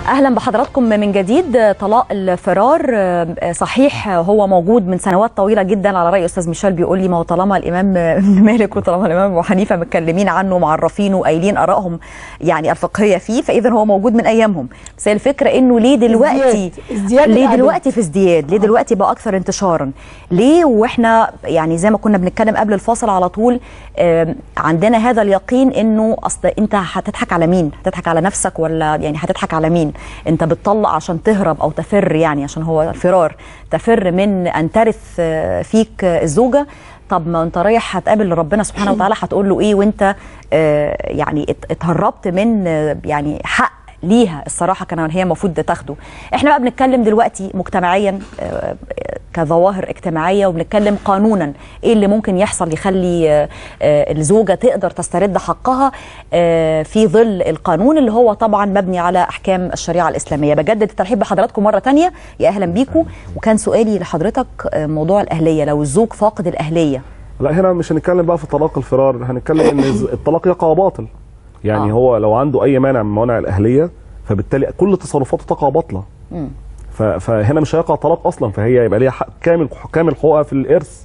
اهلا بحضراتكم من جديد طلاق الفرار صحيح هو موجود من سنوات طويله جدا على راي استاذ ميشيل بيقول لي ما هو طالما الامام ابن مالك وطالما الامام ابو حنيفه متكلمين عنه معرفينه وقايلين ارائهم يعني الفقهيه فيه فاذا هو موجود من ايامهم بس هي الفكره انه ليه دلوقتي ازدياد ليه الأعداد. دلوقتي في ازدياد ليه دلوقتي بقى اكثر انتشارا ليه واحنا يعني زي ما كنا بنتكلم قبل الفاصل على طول آم، عندنا هذا اليقين انه اصل انت هتضحك على مين هتضحك على نفسك ولا يعني هتضحك على مين انت بتطلق عشان تهرب او تفر يعني عشان هو فرار تفر من ان ترث آه، فيك آه، الزوجه طب ما انت رايح هتقابل ربنا سبحانه وتعالى هتقول له ايه وانت آه، يعني ات- اتهربت من آه، يعني حق ليها الصراحه كان هي المفروض تاخده احنا بقى بنتكلم دلوقتي مجتمعيا آه، كظواهر اجتماعيه وبنتكلم قانونا ايه اللي ممكن يحصل يخلي آه، آه، الزوجه تقدر تسترد حقها آه، في ظل القانون اللي هو طبعا مبني على احكام الشريعه الاسلاميه بجدد الترحيب بحضراتكم مره تانية يا اهلا بيكم وكان سؤالي لحضرتك آه، موضوع الاهليه لو الزوج فاقد الاهليه لا هنا مش هنتكلم بقى في طلاق الفرار هنتكلم ان الز- الطلاق يقع باطل يعني آه. هو لو عنده اي مانع من موانع الاهليه فبالتالي كل تصرفاته تقع باطله ف- فهنا مش هيقع طلاق اصلا فهي يبقى ليها حق كامل كامل حقوقها في الارث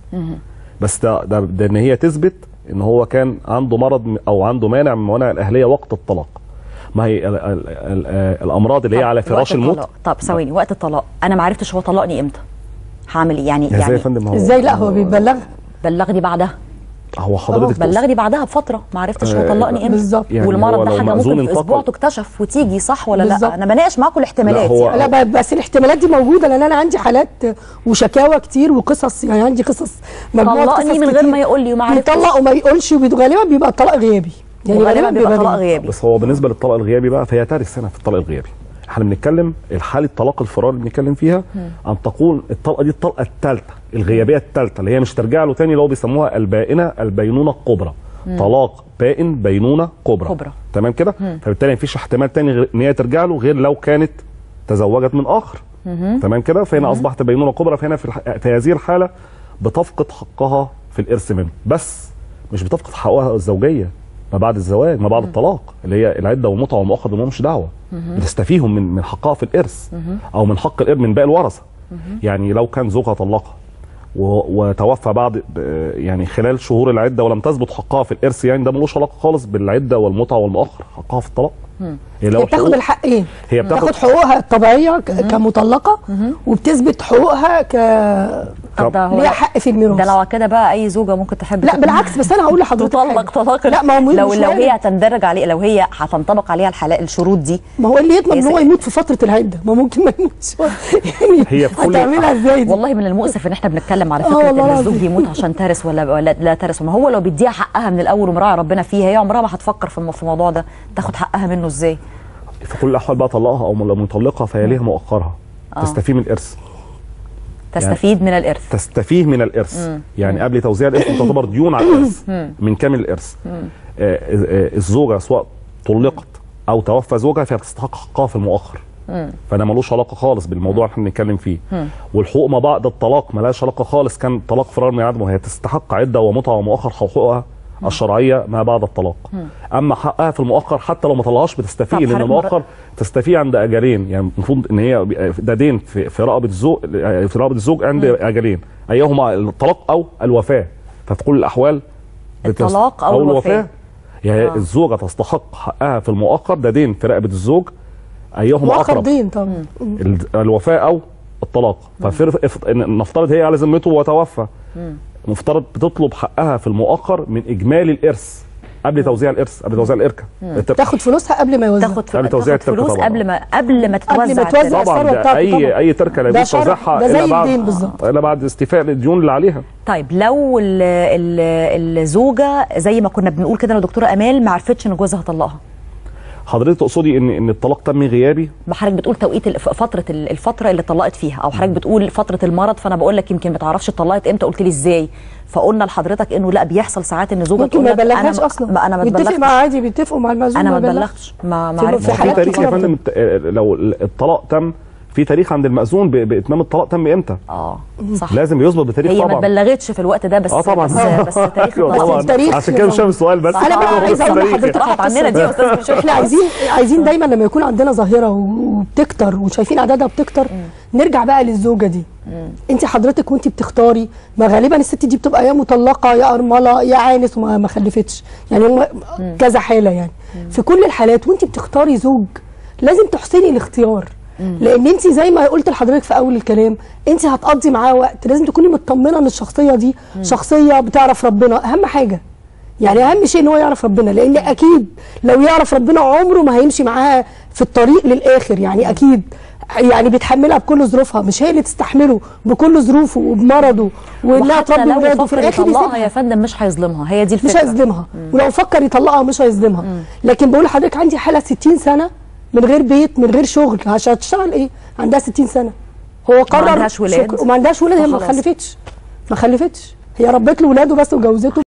بس ده, ده, ده ان هي تثبت ان هو كان عنده مرض م- او عنده مانع من موانع الاهليه وقت الطلاق ما هي ال ال ال الامراض اللي هي طب على وقت فراش الموت الطلاق. طب ثواني وقت الطلاق انا ما عرفتش هو طلقني امتى هعمل ايه يعني ازاي يا يعني فندم هو ازاي لا هو بيبلغها بلغني بعدها هو حضرتك تقصد- بلغني بعدها بفره ما عرفتش هو آه، طلقني امتى بالظبط. يعني والمرض هو ده لو حاجه مأذون ممكن في انتقل. اسبوع تكتشف وتيجي صح ولا بالظبط. لا انا بناقش معاكم الاحتمالات لا، هو- يعني. لا ب- بس الاحتمالات دي موجوده لان انا عندي حالات وشكاوى كتير وقصص يعني عندي قصص مجموعه طلقني قصص من غير كتير. ما يقول لي وما عرفتش. يطلق وما يقولش وغالبا بيبقى الطلاق غيابي وغالبا بيبقى طلاق غيابي بس هو بالنسبه للطلاق الغيابي بقى فهي ترث هنا في الطلاق الغيابي احنا بنتكلم الحاله طلاق الفرار اللي بنتكلم فيها ان تكون الطلقه دي الطلقه الثالثه الغيابيه الثالثه اللي هي مش ترجع له تاني اللي هو بيسموها البائنه البينونه الكبرى طلاق بائن بينونه كبرى كبرى. تمام كده فبالتالي مفيش احتمال تاني غير ان هي ترجع له غير لو كانت تزوجت من اخر تمام كده فهنا اصبحت بينونه كبرى فهنا في, الح... في هذه الحاله بتفقد حقها في الارث منه بس مش بتفقد حقها الزوجيه ما بعد الزواج ما بعد الطلاق اللي هي العده والمتعه والمؤخر دول مش دعوه بتستفيهم من من حقها في الارث او من حق الابن من باقي الورثه يعني لو كان زوجها طلقها و- وتوفى بعد ب- يعني خلال شهور العده ولم تثبت حقها في الارث يعني ده ملوش علاقه خالص بالعده والمتعه والمؤخر حقها في الطلاق هي لو هي بتاخد حقوق- الحقين هي بتاخد- بتاخد حقوقها الطبيعيه ك- كمطلقه وبتثبت حقوقها ك طب ده هو ليها حق في الميراث ده لو كده بقى اي زوجه ممكن تحب لا بالعكس بس انا هقول لحضرتك تطلق حاجة. طلاق لا ما هو مش لو مش لو وارد. هي هتندرج عليه لو هي هتنطبق عليها الحلال الشروط دي ما هو اللي يضمن يا ان هو سيدي. يموت في فتره العده ما ممكن ما يموتش يعني هي في كل- هتعملها ازاي دي والله من المؤسف ان احنا بنتكلم على آه فكره والله ان الزوج العظيم. يموت عشان ترث ولا ولا لا ترث ما هو لو بيديها حقها من الاول ومراعي ربنا فيها هي عمرها ما هتفكر في الم- في الموضوع ده تاخد حقها منه ازاي في كل الاحوال بقى طلقها او لو مطلقها فهي ليها مؤخرها تستفيد من الارث تستفيد من الارث تستفيه من الارث يعني قبل توزيع الارث تعتبر ديون على الارث من كامل الارث آه، آه، الزوجه سواء طلقت او توفى زوجها فهي بتستحق حقها في المؤخر فانا ملوش علاقه خالص بالموضوع اللي احنا بنتكلم فيه والحقوق ما بعد الطلاق ملهاش علاقه خالص كان طلاق فرار من عدم وهي تستحق عده ومتعه ومؤخر حقوقها الشرعيه ما بعد الطلاق اما حقها في المؤخر حتى لو ما طلعهاش طب بتستفيه لان حضرتك المؤخر تستفيه عند اجلين يعني المفروض ان هي ده دين في, في رقبه الزوج في رقبه الزوج عند اجلين ايهما الطلاق او الوفاه ففي كل الاحوال بتست- الطلاق أو الوفاة. يعني آه. الزوجه تستحق حقها في المؤخر ده دين في رقبه الزوج ايهما مؤخر اقرب دين طبعا ال- الوفاه او الطلاق ففرق نفترض هي على ذمته وتوفى مفترض بتطلب حقها في المؤخر من اجمالي الارث قبل توزيع الارث قبل توزيع الاركه التركة. تاخد فلوسها قبل ما يوزع تاخد قبل توزيع تاخد التركة فلوس طبعاً. قبل ما قبل ما قبل ما تتوزع توزع التركة. طبعا الثروة ده بتاعته اي طبعاً. اي تركه لا ده يجوز شرع. توزيعها ده زي الا بعد الدين بالظبط. الا بعد استيفاء الديون اللي عليها طيب لو ال ال الزوجه زي ما كنا بنقول كده لدكتوره امال ما عرفتش ان جوزها طلقها حضرتك تقصدي ان ان الطلاق تم غيابي ما حضرتك بتقول توقيت الف- فتره ال- الفتره اللي طلقت فيها او حضرتك بتقول فتره المرض فانا بقول لك يمكن ما تعرفش اتطلقت امتى قلت لي ازاي فقلنا لحضرتك انه لا بيحصل ساعات ان زوجه ممكن تقول ما لك أنا يبلغهاش ما- اصلا ما انا ما بيتفق اتبلغتش مع عادي بيتفقوا مع المعزوم انا ما يبلغش. اتبلغتش ما ما في- عرفتش في في حالات تاريخ يا كتيرة فندم الت- لو الطلاق تم في تاريخ عند المأذون ب- باتمام الطلاق تم امتى اه صح لازم يثبت بتاريخ هي ما طبعا اتبلغتش في الوقت ده بس اه طبعا بس, بس تاريخ أيوة الطلاق طبعا التاريخ عشان كده مش فاهم السؤال بس انا بقى هو عايزه اقول التاريخ. لحضرتك راحت على عننا دي يا قصة. استاذ احنا عايزين عايزين دايما لما يكون عندنا ظاهره و- وبتكتر وشايفين اعدادها بتكتر نرجع بقى للزوجه دي انت حضرتك وانت بتختاري ما غالبا الست دي بتبقى يا مطلقه يا ارمله يا عانس وما ما خلفتش يعني هم كذا حاله يعني في كل الحالات وانت بتختاري زوج لازم تحسني الاختيار لان انت زي ما قلت لحضرتك في اول الكلام انت هتقضي معاه وقت لازم تكوني مطمنه ان الشخصيه دي شخصيه بتعرف ربنا اهم حاجه يعني اهم شيء ان هو يعرف ربنا لان اكيد لو يعرف ربنا عمره ما هيمشي معاها في الطريق للاخر يعني اكيد يعني بيتحملها بكل ظروفها مش هي اللي تستحمله بكل ظروفه وبمرضه وانها وحتى تربي لو ولاده في فكر الاخر يطلقها يسيبها يا فندم مش هيظلمها هي دي الفكره مش هيظلمها ولو فكر يطلقها مش هيظلمها لكن بقول لحضرتك عندي حاله 60 سنه من غير بيت من غير شغل عشان تشتغل ايه عندها 60 سنه هو قرر عندهاش ولاد. شكر- وما عندهاش ولاد هي ما فخلاص. خلفتش ما خلفتش هي ربت له ولاده بس وجوزته